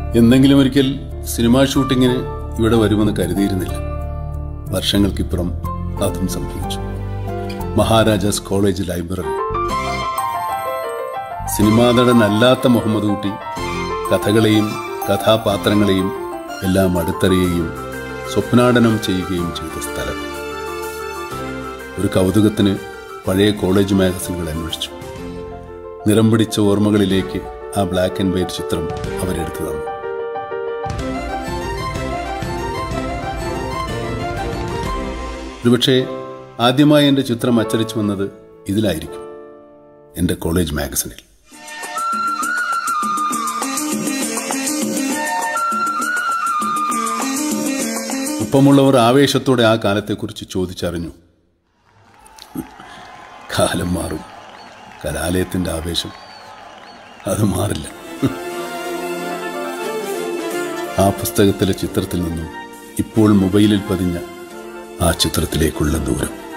എന്തെങ്കിലും ഒരിക്കൽ സിനിമാ ഷൂട്ടിങ്ങിന് ഇവിടെ വരുമെന്ന് കരുതിയിരുന്നില്ല വർഷങ്ങൾക്കിപ്പുറം അതും സംഭവിച്ചു മഹാരാജാസ് കോളേജ് ലൈബ്രറി സിനിമാ നടനല്ലാത്ത മുഹമ്മദ് കുട്ടി കഥകളെയും കഥാപാത്രങ്ങളെയും എല്ലാം അടുത്തറിയുകയും സ്വപ്നാടനം ചെയ്യുകയും ചെയ്ത സ്ഥലം ഒരു കൗതുകത്തിന് പഴയ കോളേജ് മാഗസിനുകൾ അന്വേഷിച്ചു നിറം പിടിച്ച ഓർമ്മകളിലേക്ക് ആ ബ്ലാക്ക് ആൻഡ് വൈറ്റ് ചിത്രം അവരെടുത്തു തന്നു ഒരുപക്ഷെ ആദ്യമായി എൻ്റെ ചിത്രം അച്ചടിച്ചു വന്നത് ഇതിലായിരിക്കും എൻ്റെ കോളേജ് മാഗസിനിൽ ഒപ്പമുള്ളവർ ആവേശത്തോടെ ആ കാലത്തെക്കുറിച്ച് ചോദിച്ചറിഞ്ഞു കാലം മാറും കലാലയത്തിൻ്റെ ആവേശം അത് മാറില്ല ആ പുസ്തകത്തിലെ ചിത്രത്തിൽ നിന്നും ഇപ്പോൾ മൊബൈലിൽ പതിഞ്ഞ ആ ചിത്രത്തിലേക്കുള്ള ദൂരം